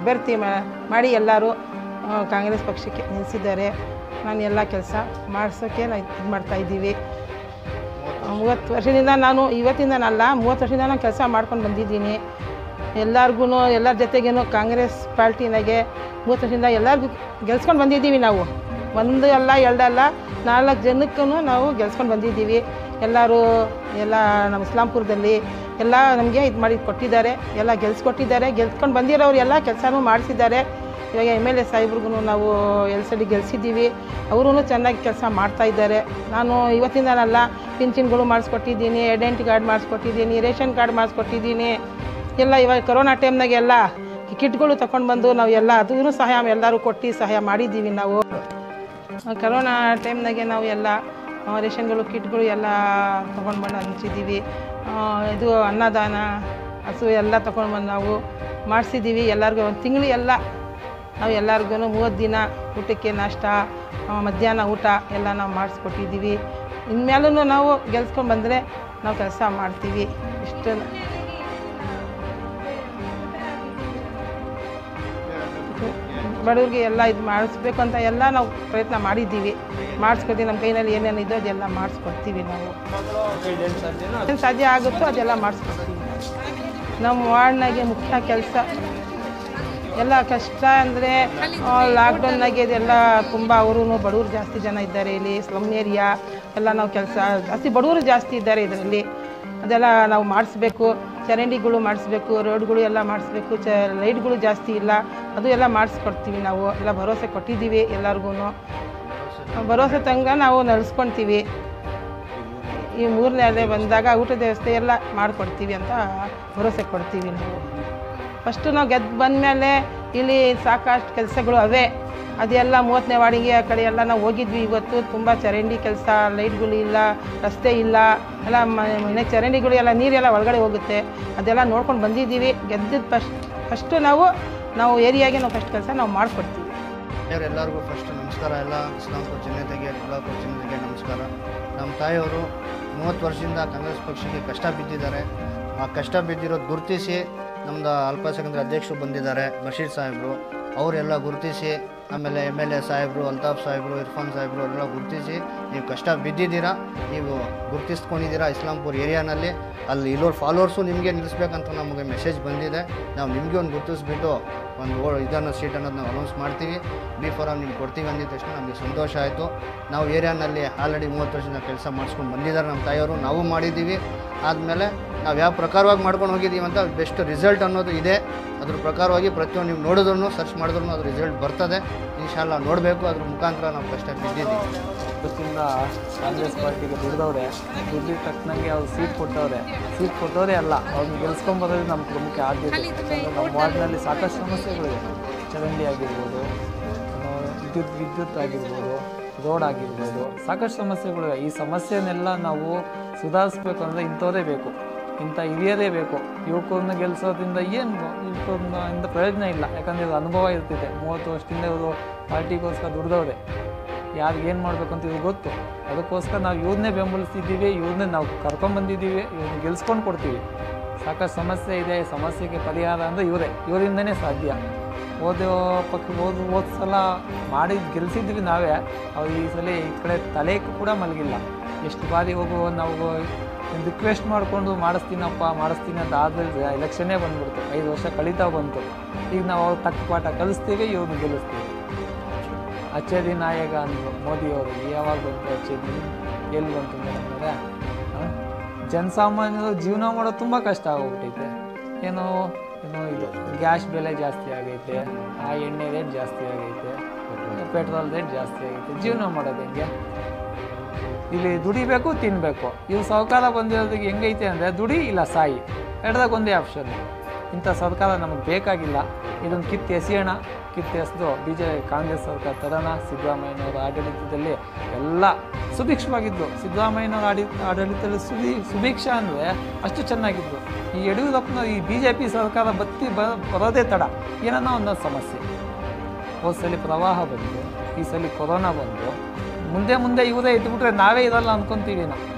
ಅಭ್ಯರ್ಥಿ ಮಾ- ಮಾಡಿ ಎಲ್ಲರೂ ಆ, ಕಾಂಗ್ರೆಸ್ ಪಕ್ಷಕ್ಕೆ ನಿಲ್ಲಿಸಿದ್ದಾರೆ ನಾನು ಎಲ್ಲ ಕೆಲಸ ಮಾಡಿಸೋಕ್ಕೆ ನಾವು ಇದು ಮಾಡ್ತಾಯಿದ್ದೀವಿ ಮೂವತ್ತು ವರ್ಷದಿಂದ ನಾನು ಇವತ್ತಿಂದನಲ್ಲ ಮೂವತ್ತು ವರ್ಷದಿಂದ ನಾನು ಕೆಲಸ ಮಾಡ್ಕೊಂಡು ಬಂದಿದ್ದೀನಿ ಎಲ್ಲರಿಗೂ ಎಲ್ಲರ ಜೊತೆಗೇನು ಕಾಂಗ್ರೆಸ್ ಪಾರ್ಟಿನಾಗೆ ಮೂವತ್ತು ವರ್ಷದಿಂದ ಎಲ್ಲರಿಗೂ ಗೆಲ್ಸ್ಕೊಂಡು ಬಂದಿದ್ದೀವಿ ನಾವು ಒಂದು ಅಲ್ಲ ಎರಡಲ್ಲ ನಾಲ್ಕು ಜನಕ್ಕೂ ನಾವು ಗೆಲ್ಸ್ಕೊಂಡು ಬಂದಿದ್ದೀವಿ ಎಲ್ಲರೂ ಎಲ್ಲ ನಮ್ಮ ಇಸ್ಲಾಂಪುರದಲ್ಲಿ ಎಲ್ಲ ನಮಗೆ ಇದು ಮಾಡಿ ಕೊಟ್ಟಿದ್ದಾರೆ ಎಲ್ಲ ಗೆಲ್ಸ್ಕೊಟ್ಟಿದ್ದಾರೆ ಗೆಲ್ಸ್ಕೊಂಡು ಬಂದಿರೋರು ಎಲ್ಲ ಕೆಲಸನೂ ಮಾಡಿಸಿದ್ದಾರೆ ಇವಾಗ ಎಮ್ ಎಲ್ ಎ ಸಾಹೇಬ್ರಿಗೂ ನಾವು ಎಲ್ ಸಡಿ ಗೆಲ್ಸಿದ್ದೀವಿ ಅವರೂ ಚೆನ್ನಾಗಿ ಕೆಲಸ ಮಾಡ್ತಾಯಿದ್ದಾರೆ ನಾನು ಇವತ್ತಿಂದನಲ್ಲ ಪಿಂಚಿನ್ಗಳು ಮಾಡಿಸ್ಕೊಟ್ಟಿದ್ದೀನಿ ಐಡೆಂಟಿ ಕಾರ್ಡ್ ಮಾಡಿಸ್ಕೊಟ್ಟಿದ್ದೀನಿ ರೇಷನ್ ಕಾರ್ಡ್ ಮಾಡಿಸ್ಕೊಟ್ಟಿದ್ದೀನಿ ಎಲ್ಲ ಇವಾಗ ಕೊರೋನಾ ಟೈಮ್ನಾಗೆಲ್ಲ ಕಿಟ್ಗಳು ತಗೊಂಡು ಬಂದು ನಾವು ಎಲ್ಲ ಅದೂ ಸಹಾಯ ಎಲ್ಲರೂ ಕೊಟ್ಟು ಸಹಾಯ ಮಾಡಿದ್ದೀವಿ ನಾವು ಕರೋನಾ ಟೈಮ್ನಾಗೆ ನಾವು ಎಲ್ಲ ಆ, ರೇಷನ್ಗಳು ಕಿಟ್ಗಳು ಎಲ್ಲ ತೊಗೊಂಡು ಬಂದು ಹಂಚಿದ್ದೀವಿ ಆ, ಇದು ಅನ್ನದಾನ ಹಸು ಎಲ್ಲ ತೊಗೊಂಡು ಬಂದು ನಾವು ಮಾಡಿಸಿದ್ದೀವಿ ಎಲ್ಲರಿಗೂ ಒಂದು ತಿಂಗಳು ಎಲ್ಲ ನಾವು ಎಲ್ಲರಿಗೂ ಮೂವತ್ತು ದಿನ ಊಟಕ್ಕೆ ನಾಷ್ಟ ಆ, ಮಧ್ಯಾಹ್ನ ಊಟ ಎಲ್ಲ ನಾವು ಮಾಡಿಸ್ಕೊಟ್ಟಿದ್ದೀವಿ ಇನ್ಮೇಲೂ ನಾವು ಗೆಲ್ಸ್ಕೊಂಡು ಬಂದರೆ ನಾವು ಕೆಲಸ ಮಾಡ್ತೀವಿ ಇಷ್ಟು ಬಡವ್ರಿಗೆ ಎಲ್ಲ ಇದು ಮಾಡಿಸ್ಬೇಕು ಅಂತ ಎಲ್ಲ ನಾವು ಪ್ರಯತ್ನ ಮಾಡಿದ್ದೀವಿ ಮಾಡಿಸ್ಕೊಡ್ತೀವಿ ನಮ್ಮ ಕೈನಲ್ಲಿ ಏನೇನು ಇದೋ ಅದೆಲ್ಲ ಮಾಡಿಸ್ಕೊಡ್ತೀವಿ ನಾವು ಏನು ಸಾಧ್ಯ ಆಗುತ್ತೋ ಅದೆಲ್ಲ ಮಾಡಿಸ್ಕೊಡ್ತೀವಿ ನಮ್ಮ ವಾರ್ಡ್ನಾಗೆ ಮುಖ್ಯ ಕೆಲಸ ಎಲ್ಲ ಕಷ್ಟ ಅಂದರೆ ಲಾಕ್ಡೌನ್ನಾಗೆ ಇದೆಲ್ಲ ತುಂಬ ಅವರು ಬಡವರು ಜಾಸ್ತಿ ಜನ ಇದ್ದಾರೆ ಇಲ್ಲಿ ಸ್ಲಮ್ ಏರಿಯಾ ಎಲ್ಲ ನಾವು ಕೆಲಸ ಜಾಸ್ತಿ ಬಡವರು ಜಾಸ್ತಿ ಇದ್ದಾರೆ ಇದರಲ್ಲಿ ಅದೆಲ್ಲ ನಾವು ಮಾಡಿಸ್ಬೇಕು ಚರಂಡಿಗಳು ಮಾಡಿಸ್ಬೇಕು ರೋಡ್ಗಳು ಎಲ್ಲ ಮಾಡಿಸ್ಬೇಕು ಚ ಲೈಟ್ಗಳು ಜಾಸ್ತಿ ಇಲ್ಲ ಅದು ಎಲ್ಲ ಮಾಡಿಸ್ಕೊಡ್ತೀವಿ ನಾವು ಎಲ್ಲ ಭರವಸೆ ಕೊಟ್ಟಿದ್ದೀವಿ ಎಲ್ಲರಿಗೂ ಭರವಸೆ ತಂಗ ನಾವು ನಡೆಸ್ಕೊಳ್ತೀವಿ ಈ ಮೂರನೇ ಅಲೆ ಬಂದಾಗ ಊಟದ ವ್ಯವಸ್ಥೆ ಎಲ್ಲ ಮಾಡಿಕೊಡ್ತೀವಿ ಅಂತ ಭರವಸೆ ಕೊಡ್ತೀವಿ ನಾವು ಫಸ್ಟು ನಾವು ಗೆದ್ದು ಬಂದಮೇಲೆ ಇಲ್ಲಿ ಸಾಕಷ್ಟು ಕೆಲಸಗಳು ಅವೇ ಅದೆಲ್ಲ ಮೂವತ್ತನೇ ವಾರ್ಡಿಗೆ ಆ ಕಡೆ ಎಲ್ಲ ನಾವು ಹೋಗಿದ್ವಿ ಇವತ್ತು ತುಂಬ ಚರಂಡಿ ಕೆಲಸ ಲೈಟ್ಗಳು ಇಲ್ಲ ರಸ್ತೆ ಇಲ್ಲ ಎಲ್ಲ ಮ- ಮನೆ ಚರಂಡಿಗಳು ಎಲ್ಲ ನೀರೆಲ್ಲ ಒಳಗಡೆ ಹೋಗುತ್ತೆ ಅದೆಲ್ಲ ನೋಡ್ಕೊಂಡು ಬಂದಿದ್ದೀವಿ ಗೆದ್ದಿದ್ದು ಫಸ್ಟ್ ಫಸ್ಟು ನಾವು ನಾವು ಏರಿಯಾಗೆ ನಾವು ಫಸ್ಟ್ ಕೆಲಸ ನಾವು ಮಾಡಿಕೊಡ್ತೀವಿ ಎಲ್ಲರಿಗೂ ಫಸ್ಟ್ ನಮಸ್ಕಾರ ಎಲ್ಲ ಇಸ್ಲಾಂಪುರ ಜನತೆಗೆ ಕೊಲ್ಲಾಪುರ ಜನತೆಗೆ ನಮಸ್ಕಾರ ನಮ್ಮ ತಾಯಿಯವರು ಮೂವತ್ತು ವರ್ಷದಿಂದ ಕಾಂಗ್ರೆಸ್ ಪಕ್ಷಕ್ಕೆ ಕಷ್ಟ ಬಿದ್ದಿದ್ದಾರೆ ಆ ಕಷ್ಟ ಬಿದ್ದಿರೋದು ಗುರುತಿಸಿ ನಮ್ಮದು ಅಲ್ಪಸಂಖ್ಯಾತರ ಅಧ್ಯಕ್ಷರು ಬಂದಿದ್ದಾರೆ ಬಶೀರ್ ಸಾಹೇಬರು ಅವರೆಲ್ಲ ಗುರುತಿಸಿ ಆಮೇಲೆ ಎಮ್ ಎಲ್ ಎ ಸಾಹೇಬರು ಅಲ್ತಾಫ್ ಸಾಹೇಬರು ಇರ್ಫಾನ್ ಸಾಹೇಬರು ಅವರೆಲ್ಲ ಗುರುತಿಸಿ ನೀವು ಕಷ್ಟ ಬಿದ್ದಿದ್ದೀರಾ ನೀವು ಗುರುತಿಸ್ಕೊಂಡಿದ್ದೀರಾ ಇಸ್ಲಾಂಪುರ್ ಏರಿಯಾನಲ್ಲಿ ಅಲ್ಲಿ ಇರೋರು ಫಾಲೋವರ್ಸು ನಿಮಗೆ ನಿಲ್ಲಿಸ್ಬೇಕಂತ ನಮಗೆ ಮೆಸೇಜ್ ಬಂದಿದೆ ನಾವು ನಿಮಗೆ ಒಂದು ಗುರುತಿಸ್ಬಿಟ್ಟು ಒಂದು ಓ ಇದನ್ನು ಸೀಟ್ ಅನ್ನೋದು ನಾವು ಅನೌನ್ಸ್ ಮಾಡ್ತೀವಿ ಬಿ ಫಾರಮ್ ನಿಮ್ಗೆ ಕೊಡ್ತೀವಿ ಅಂದಿದ ತಕ್ಷಣ ನಮಗೆ ಸಂತೋಷ ಆಯಿತು ನಾವು ಏರಿಯಾನಲ್ಲಿ ಆಲ್ರೆಡಿ ಮೂವತ್ತು ವರ್ಷದಿಂದ ಕೆಲಸ ಮಾಡಿಸ್ಕೊಂಡು ಬಂದಿದ್ದಾರೆ ನಮ್ಮ ತಾಯಿಯವರು ನಾವು ಮಾಡಿದ್ದೀವಿ ಆದಮೇಲೆ ನಾವು ಯಾವ ಪ್ರಕಾರವಾಗಿ ಮಾಡ್ಕೊಂಡು ಹೋಗಿದ್ದೀವಿ ಅಂತ ಬೆಸ್ಟ್ ರಿಸಲ್ಟ್ ಅನ್ನೋದು ಇದೆ ಅದ್ರ ಪ್ರಕಾರವಾಗಿ ಪ್ರತಿಯೊಂದು ನೀವು ನೋಡಿದ್ರು ಸರ್ಚ್ ಮಾಡಿದ್ರು ಅದು ರಿಸಲ್ಟ್ ಬರ್ತದೆ ಇನ್ಶಾಲ್ಲ ನೋಡಬೇಕು ಅದ್ರ ಮುಖಾಂತರ ನಾವು ಕಷ್ಟ ಬಿದ್ದಿದ್ದೀವಿ ಇವತ್ತಿಂದ ಕಾಂಗ್ರೆಸ್ ಪಾರ್ಟಿಗೆ ದುಡ್ದವ್ರೆ ದುಡ್ಡಿಗೆ ತಕ್ಕನಂಗೆ ಅವ್ರು ಸೀಟ್ ಕೊಟ್ಟವ್ರೆ ಸೀಟ್ ಕೊಟ್ಟವರೇ ಅಲ್ಲ ಅವ್ರನ್ನ ಗೆಲ್ಸ್ಕೊಂಬರೋದು ನಮ್ಮ ಪ್ರಮುಖ ಆದ್ಯತೆ ಯಾಕಂದರೆ ನಮ್ಮ ವಾರ್ಡ್ನಲ್ಲಿ ಸಾಕಷ್ಟು ಸಮಸ್ಯೆಗಳಿವೆ ಚರಂಡಿ ಆಗಿರ್ಬೋದು ಆ, ವಿದ್ಯುತ್ ವಿದ್ಯುತ್ ಆಗಿರ್ಬೋದು ರೋಡ್ ಆಗಿರ್ಬೋದು ಸಾಕಷ್ಟು ಸಮಸ್ಯೆಗಳಿವೆ ಈ ಸಮಸ್ಯೆನೆಲ್ಲ ನಾವು ಸುಧಾರಿಸ್ಬೇಕು ಅಂದರೆ ಇಂಥವರೇ ಬೇಕು ಇಂಥ ಹಿರಿಯರೇ ಬೇಕು ಯುವಕರನ್ನ ಗೆಲ್ಲಿಸೋದ್ರಿಂದ ಏನು ಯುವಕರನ್ನ ಇಂದ ಪ್ರಯೋಜನ ಇಲ್ಲ ಯಾಕಂದರೆ ಇವ್ರ ಅನುಭವ ಇರ್ತಿದೆ ಮೂವತ್ತು ವರ್ಷದಿಂದ ಇವರು ಪಾರ್ಟಿಗೋಸ್ಕರ ದುಡ್ದವ್ರೆ ಯಾರಿಗೆ ಏನು ಮಾಡಬೇಕು ಅಂತ ಇವ್ರಿಗೆ ಗೊತ್ತು ಅದಕ್ಕೋಸ್ಕರ ನಾವು ಇವ್ರನ್ನೇ ಬೆಂಬಲಿಸ್ತಿದ್ದೀವಿ ಇವ್ರನ್ನೇ ನಾವು ಕರ್ಕೊಂಬಂದಿದ್ದೀವಿ ಇವ್ರನ್ನ ಗೆಲ್ಸ್ಕೊಂಡು ಕೊಡ್ತೀವಿ ಸಾಕಷ್ಟು ಸಮಸ್ಯೆ ಇದೆ ಸಮಸ್ಯೆಗೆ ಪರಿಹಾರ ಅಂದರೆ ಇವರೇ ಇವರಿಂದನೇ ಸಾಧ್ಯ ಓದೋ ಪಕ್ಕ ಓದ್ ಹೋದ ಸಲ ಮಾಡಿ ಗೆಲ್ಸಿದ್ವಿ ನಾವೇ ಅವ್ರು ಈ ಸಲ ಈ ಕಡೆ ತಲೆ ಕೂಡ ಮಲಗಿಲ್ಲ ಎಷ್ಟು ಬಾರಿ ಹೋಗೋ ನಾವು ರಿಕ್ವೆಸ್ಟ್ ಮಾಡಿಕೊಂಡು ಮಾಡಿಸ್ತೀನಪ್ಪ ಮಾಡಿಸ್ತೀನಿ ಅಂತ ಆದ್ಮೇಲೆ ಎಲೆಕ್ಷನ್ನೇ ಬಂದ್ಬಿಡ್ತು ಐದು ವರ್ಷ ಕಳೀತಾ ಬಂತು ಈಗ ನಾವು ಅವ್ರು ತಕ್ಕ ಪಾಠ ಕಲಿಸ್ತೀವಿ ಇವ್ರನ್ನ ಗೆಲ್ಲಿಸ್ತೀವಿ ಅಚ್ಚರಿ ನಾಯಕ ಅಂದರು ಮೋದಿಯವರು ಯಾವಾಗ ಬಂತು ಅಚ್ಚರಿ ಎಲ್ಲಿ ಬಂತು ಮೇಡಮ್ನವರೇ ಜನಸಾಮಾನ್ಯರು ಜೀವನ ಮಾಡೋದು ತುಂಬ ಕಷ್ಟ ಆಗೋಗ್ಬಿಟ್ಟೈತೆ ಏನೋ ಏನೋ ಇದು ಗ್ಯಾಸ್ ಬೆಲೆ ಜಾಸ್ತಿ ಆಗೈತೆ ಆ ಎಣ್ಣೆ ರೇಟ್ ಜಾಸ್ತಿ ಆಗೈತೆ ಪೆಟ್ರೋಲ್ ರೇಟ್ ಜಾಸ್ತಿ ಆಗೈತೆ ಜೀವನ ಮಾಡೋದು ಹೆಂಗೆ ಇಲ್ಲಿ ದುಡಿಬೇಕು ತಿನ್ನಬೇಕು ಇವು ಸರ್ಕಾರ ಬಂದಿರೋದಕ್ಕೆ ಹೆಂಗೈತೆ ಅಂದರೆ ದುಡಿ ಇಲ್ಲ ಸಾಯಿ ಎರಡದಾಗ ಒಂದೇ ಆಪ್ಷನ್ ಇಂಥ ಸರ್ಕಾರ ನಮಗೆ ಬೇಕಾಗಿಲ್ಲ ಇದನ್ನು ಕಿತ್ತು ಎಸೆಯೋಣ ಕಿತ್ತು ಎಸೆದು ಬಿ ಜೆ ಕಾಂಗ್ರೆಸ್ ಸರ್ಕಾರ ತರೋಣ ಸಿದ್ದರಾಮಯ್ಯನವರ ಆಡಳಿತದಲ್ಲಿ ಎಲ್ಲ ಸುಭಿಕ್ಷವಾಗಿದ್ದು ಸಿದ್ದರಾಮಯ್ಯನವರ ಆಡಿ ಆಡಳಿತದಲ್ಲಿ ಸುಭಿ ಸುಭಿಕ್ಷ ಅಂದರೆ ಅಷ್ಟು ಚೆನ್ನಾಗಿದ್ದು ಈ ಯಡಿಯೂರಪ್ಪನ ಈ ಬಿ ಜೆ ಪಿ ಸರ್ಕಾರ ಬತ್ತಿ ಬ ಬರೋದೇ ತಡ ಏನನ್ನೋ ಒಂದೊಂದು ಸಮಸ್ಯೆ ಹೋದ ಸಲ ಪ್ರವಾಹ ಬಂತು ಈ ಸಲ ಕೊರೋನಾ ಬಂತು ಮುಂದೆ ಮುಂದೆ ಇವರೇ ಇದ್ಬಿಟ್ರೆ ನಾವೇ ಇರಲ್ಲ ಅನ್ಕೊಂತೀವಿ ನಾವು